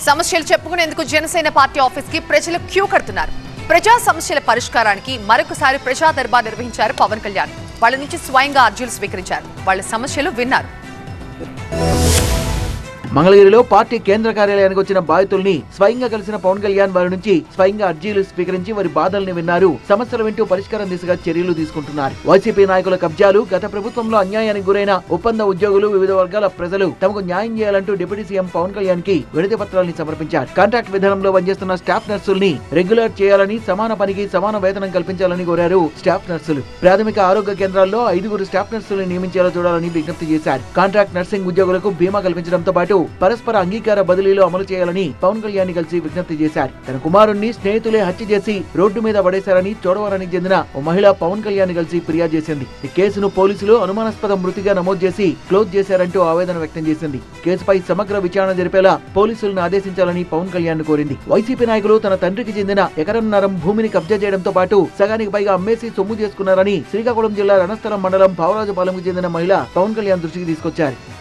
సమస్యలు చెప్పుకునేందుకు Janasena party office కి ప్రజలు క్యూ కడుతున్నారు ప్రజా సమస్యల పరిష్కారానికి మరొకసారి ప్రజా దర్బార్ నిర్వహించారు పవన్ కళ్యాణ్ వాళ్ళ నుంచి స్వయంగా అర్జీలు స్వీకరించారు వాళ్ళ సమస్యలు విన్నారు మంగళగిరిలో పార్టీ కేంద్ర కార్యాలయానికి వచ్చిన బాధితుల్ని స్వయంగా కలిసిన పవన్ కళ్యాణ్ వారి నుంచి స్వయంగా అర్జీలు స్వీకరించి వారి బాధల్ని విన్నారు సమస్యలు వింటూ పరిష్కారం దిశగా చర్యలు తీసుకుంటున్నారు వైసీపీ నాయకుల కబ్జాలు గత ప్రభుత్వంలో అన్యాయానికి గురైన ఒప్పంద ఉద్యోగులు వివిధ వర్గాల ప్రజలు తమకు న్యాయం చేయాలంటూ డిప్యూటీ సీఎం పవన్ కళ్యాణ్ కి వినతి పత్రాల్ని సమర్పించారు కాంట్రాక్ట్ విధానంలో పనిచేస్తున్న స్టాఫ్ నర్సుల్ని రెగ్యులర్ చేయాలని సమాన పనికి సమాన వేతనం కల్పించాలని కోరారు స్టాఫ్ నర్సులు ప్రాథమిక ఆరోగ్య కేంద్రాల్లో ఐదుగురు స్టాఫ్ నర్సుల్ని నియమించేలా చూడాలని విజ్ఞప్తి చేశారు కాంట్రాక్ట్ నర్సింగ్ ఉద్యోగులకు బీమా కల్పించడంతో పాటు పరస్పర అంగీకార బదిలీలు అమలు చేయాలని పవన్ కళ్యాణ్ కలిసి విజ్ఞప్తి చేశారు తన కుమారుణ్ణి స్నేహితులే హత్య చేసి రోడ్డు మీద పడేశారని చోడవరానికి చెందిన ఓ మహిళ పవన్ కళ్యాణ్ కలిసి ఫిర్యాదు చేసింది ఈ కేసును పోలీసులు అనుమానాస్పద మృతిగా నమోదు చేసి క్లోజ్ చేశారంటూ ఆవేదన వ్యక్తం చేసింది కేసుపై సమగ్ర విచారణ జరిపేలా పోలీసులను ఆదేశించాలని పవన్ కళ్యాణ్ కోరింది వైసీపీ నాయకులు తన తండ్రికి చెందిన ఎకరన్నరం భూమిని కబ్జా చేయడంతో పాటు సగానికి పైగా అమ్మేసి సొమ్ము చేసుకున్నారని శ్రీకాకుళం జిల్లా రణస్థలం మండలం పావరాజుపాలెంకు చెందిన మహిళ పవన్ కళ్యాణ్ దృష్టికి తీసుకొచ్చారు